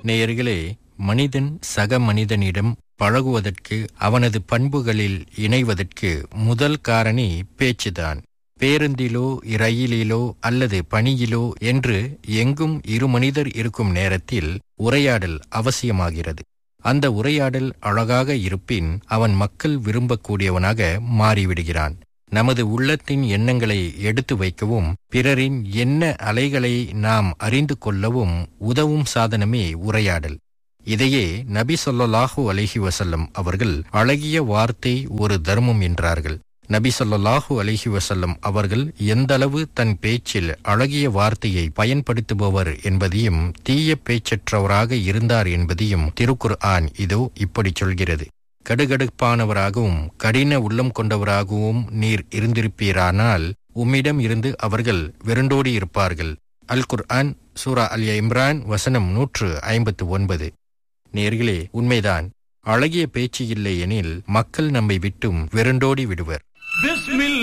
நேயர்களே மனிதன் சக மனிதனிடம் பழகுவதற்கு அவனது பண்புகளில் இணைவதற்கு முதல் காரணி பேச்சுதான் பேருந்திலோ ரயிலிலோ அல்லது பணியிலோ என்று எங்கும் இரு மனிதர் இருக்கும் நேரத்தில் உரையாடல் அவசியமாகிறது அந்த உரையாடல் அழகாக இருப்பின் அவன் மக்கள் விரும்பக்கூடியவனாக மாறிவிடுகிறான் நமது உள்ளத்தின் எண்ணங்களை எடுத்து வைக்கவும் பிறரின் எண்ண அலைகளை நாம் அறிந்து கொள்ளவும் உதவும் சாதனமே உரையாடல் இதையே நபி சொல்லாஹு அலஹி வசல்லம் அவர்கள் அழகிய வார்த்தை ஒரு தர்மம் என்றார்கள் நபி சொல்லாஹு அலஹி வசல்லம் அவர்கள் எந்தளவு தன் பேச்சில் அழகிய வார்த்தையை பயன்படுத்துபவர் என்பதையும் தீய பேச்சற்றவராக இருந்தார் என்பதையும் திருக்குர் ஆன் இதோ இப்படி சொல்கிறது கடுகடுப்பானவராகவும் கடின உள்ளம் கொண்டவராகவும் நீர் இருந்திருப்பீரானால் உம்மிடம் இருந்து அவர்கள் விரண்டோடி இருப்பார்கள் அல் குர் ஆன் சூரா அல் இம்ரான் வசனம் நூற்று ஐம்பத்து ஒன்பது நேர்களே உண்மைதான் அழகிய பேச்சு இல்லை எனில் மக்கள் நம்மை விட்டும் விரண்டோடி விடுவர் بسم الله